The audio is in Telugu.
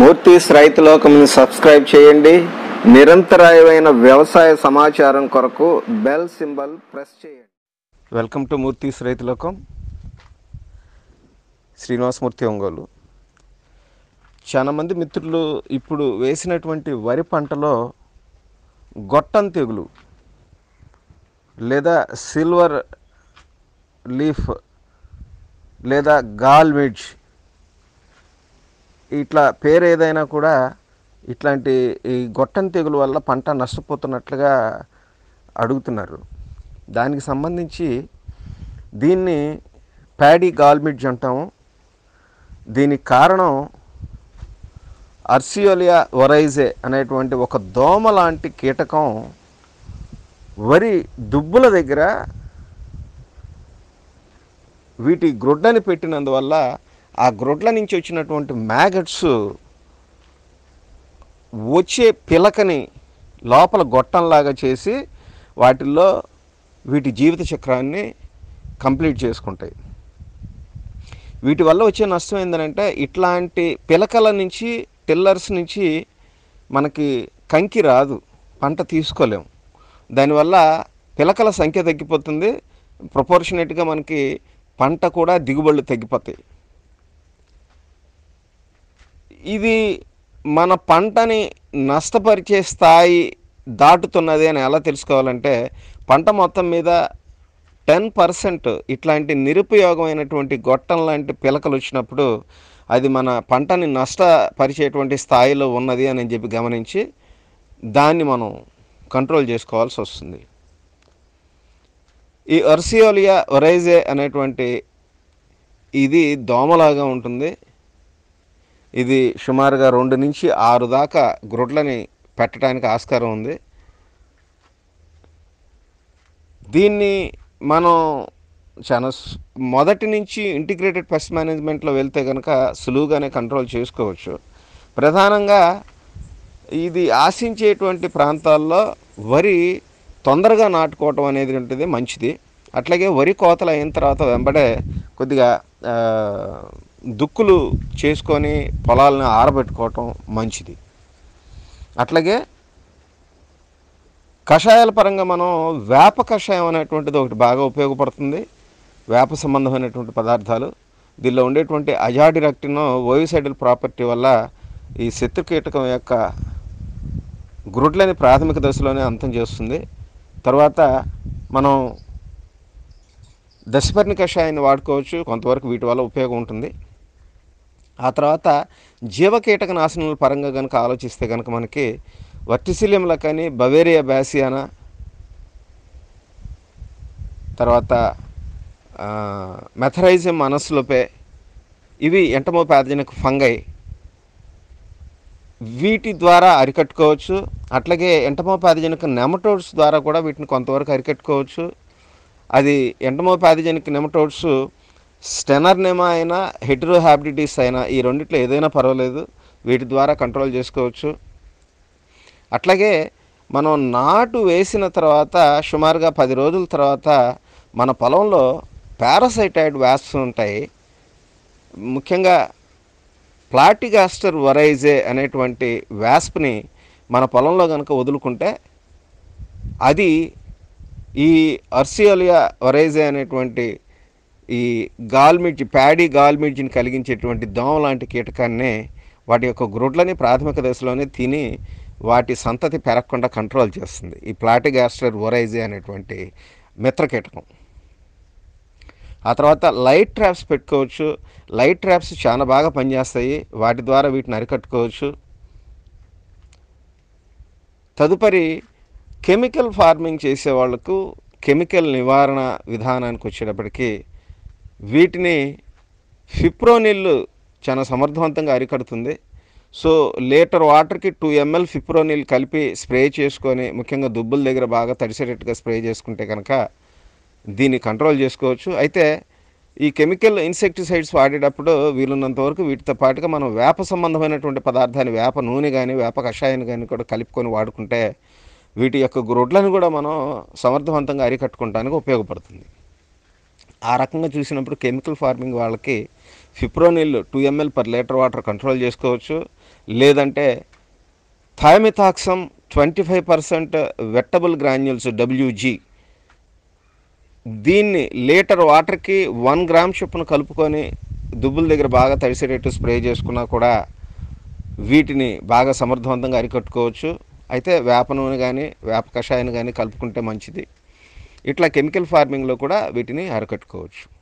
మూర్తీస్ రైతు లోకంని సబ్స్క్రైబ్ చేయండి నిరంతరాయమైన వ్యవసాయ సమాచారం కొరకు బెల్ సింబల్ ప్రెస్ చేయండి వెల్కమ్ టు మూర్తీస్ రైతు లోకం శ్రీనివాసమూర్తి ఒంగోలు చాలా మంది మిత్రులు ఇప్పుడు వేసినటువంటి వరి పంటలో గొట్టం తెగులు లేదా సిల్వర్ లీఫ్ లేదా గాల్ మిడ్జ్ ఇట్లా పేరు ఏదైనా కూడా ఇట్లాంటి ఈ గొట్టం తెగులు వల్ల పంట నష్టపోతున్నట్లుగా అడుగుతున్నారు దానికి సంబంధించి దీన్ని ప్యాడీ గాల్మిడ్జ్ అంటాము దీనికి కారణం అర్సియోలియా ఒరైజే అనేటువంటి ఒక దోమ లాంటి కీటకం వరి దుబ్బుల దగ్గర వీటి గ్రొడ్లని పెట్టినందువల్ల ఆ గ్రొడ్ల నుంచి వచ్చినటువంటి మ్యాగట్స్ వచ్చే పిలకని లోపల గొట్టంలాగా చేసి వాటిల్లో వీటి జీవిత చక్రాన్ని కంప్లీట్ చేసుకుంటాయి వీటి వల్ల వచ్చే నష్టం ఏంటంటే ఇట్లాంటి పిలకల నుంచి టిల్లర్స్ నుంచి మనకి కంకి రాదు పంట తీసుకోలేం దానివల్ల పిలకల సంఖ్య తగ్గిపోతుంది ప్రపోర్షనేట్గా మనకి పంట కూడా దిగుబడులు తగ్గిపోతాయి ఇది మన పంటని నష్టపరిచే స్థాయి దాటుతున్నది అని ఎలా తెలుసుకోవాలంటే పంట మొత్తం మీద టెన్ పర్సెంట్ ఇట్లాంటి నిరుపయోగమైనటువంటి గొట్టం లాంటి పిలకలు వచ్చినప్పుడు అది మన పంటని నష్టపరిచేటువంటి స్థాయిలో ఉన్నది అని చెప్పి గమనించి దాన్ని మనం కంట్రోల్ చేసుకోవాల్సి వస్తుంది ఈ అర్సియోలియా ఒరైజే అనేటువంటి ఇది దోమలాగా ఉంటుంది ఇది సుమారుగా రెండు నుంచి ఆరు దాకా గ్రొడ్లని పెట్టడానికి ఆస్కారం ఉంది దీన్ని మనం చాలా సు- మొదటి నుంచి ఇంటిగ్రేటెడ్ పెస్ట్ మేనేజ్మెంట్లో వెళ్తే కనుక సులువుగానే కంట్రోల్ చేసుకోవచ్చు ప్రధానంగా ఇది ఆశించేటువంటి ప్రాంతాల్లో వరి తొందరగా నాటుకోవటం అనేది ఉంటుంది మంచిది అట్లాగే వరి కోతలు అయిన తర్వాత వెంబడే కొద్దిగా ఆ, దుక్కులు చేసుకొని పొలాలను ఆరబెట్టుకోవటం మంచిది అట్లాగే కషాయాల పరంగా మనం వేప కషాయం అనేటువంటిది ఒకటి బాగా ఉపయోగపడుతుంది వేప సంబంధమైనటువంటి పదార్థాలు దీనిలో ఉండేటువంటి అజాడిరక్టిన్ ఓయిసైడల్ ప్రాపర్టీ వల్ల ఈ శత్రు కీటకం యొక్క గ్రుడ్లని ప్రాథమిక దశలోనే అంతం చేస్తుంది తర్వాత మనం దశపర్ణి కషాయాన్ని వాడుకోవచ్చు కొంతవరకు వీటి వల్ల ఉపయోగం ఉంటుంది ఆ తర్వాత జీవకీటక నాశనల పరంగా కనుక ఆలోచిస్తే కనుక మనకి వర్టిసిలియంలో కానీ బవేరియా బ్యాసియానా తర్వాత మెథరైజం మనస్లోపే ఇవి ఎంటమోపాథజనిక్ ఫంగై వీటి ద్వారా అరికట్టుకోవచ్చు అట్లాగే ఎంటమోపాథజనిక్ నెమటోడ్స్ ద్వారా కూడా వీటిని కొంతవరకు అరికట్టుకోవచ్చు అది ఎంటమోపాథజనిక్ నెమటోడ్స్ స్టెనర్నెమా అయినా హెటరోహాబిడిటీస్ అయినా ఈ రెండిట్లో ఏదైనా పర్వాలేదు వీటి ద్వారా కంట్రోల్ చేసుకోవచ్చు అట్లాగే మనం నాటు వేసిన తర్వాత సుమారుగా పది రోజుల తర్వాత మన పొలంలో పారాసైటాయిడ్ వ్యాప్స్ ఉంటాయి ముఖ్యంగా ప్లాటిగాస్టర్ వరైజే అనేటువంటి వ్యాస్ప్ని మన పొలంలో కనుక వదులుకుంటే అది ఈ అర్సియోలియా వరైజే అనేటువంటి ఈ గాల్మిడ్జ్ ప్యాడీ గాల్మిడ్జ్ని కలిగించేటువంటి దోమ లాంటి కీటకాన్ని వాటి యొక్క గ్రుడ్లని ప్రాథమిక దశలోనే తిని వాటి సంతతి పెరగకుండా కంట్రోల్ చేస్తుంది ఈ ప్లాటిగాస్టర్ వరైజే అనేటువంటి మిత్ర కీటకం ఆ తర్వాత లైట్ ట్రాప్స్ పెట్టుకోవచ్చు లైట్ ట్రాప్స్ చాలా బాగా పనిచేస్తాయి వాటి ద్వారా వీటిని అరికట్టుకోవచ్చు తదుపరి కెమికల్ ఫార్మింగ్ చేసే వాళ్ళకు కెమికల్ నివారణ విధానానికి వచ్చేటప్పటికి వీటిని ఫిప్రోనిల్ చాలా సమర్థవంతంగా అరికడుతుంది సో లీటర్ వాటర్కి టూ ఎంఎల్ ఫిప్రోనిల్ కలిపి స్ప్రే చేసుకొని ముఖ్యంగా దుబ్బుల దగ్గర బాగా తడిసేటట్టుగా స్ప్రే చేసుకుంటే కనుక దీన్ని కంట్రోల్ చేసుకోవచ్చు అయితే ఈ కెమికల్ ఇన్సెక్టిసైడ్స్ వాడేటప్పుడు వీలున్నంత వరకు వీటితో పాటుగా మనం వేప సంబంధమైనటువంటి పదార్థాన్ని వేప నూనె కానీ వేప కషాయాన్ని కానీ కూడా కలుపుకొని వాడుకుంటే వీటి యొక్క గ్రొడ్లను కూడా మనం సమర్థవంతంగా అరికట్టుకోవడానికి ఉపయోగపడుతుంది ఆ రకంగా చూసినప్పుడు కెమికల్ ఫార్మింగ్ వాళ్ళకి fipronil two ML per litre water control చేసుకోవచ్చు లేదంటే thiamethoxam twenty five percent wettable granules WG దీన్ని లీటర్ వాటర్కి వన్ గ్రామ్ చొప్పున కలుపుకొని దుబ్బుల దగ్గర బాగా తడిసేటట్టు స్ప్రే చేసుకున్నా కూడా వీటిని బాగా సమర్థవంతంగా అరికట్టుకోవచ్చు అయితే వేప నూనె కానీ వేప కషాయాన్ని కానీ కలుపుకుంటే మంచిది ఇట్లా కెమికల్ ఫార్మింగ్లో కూడా వీటిని అరికట్టుకోవచ్చు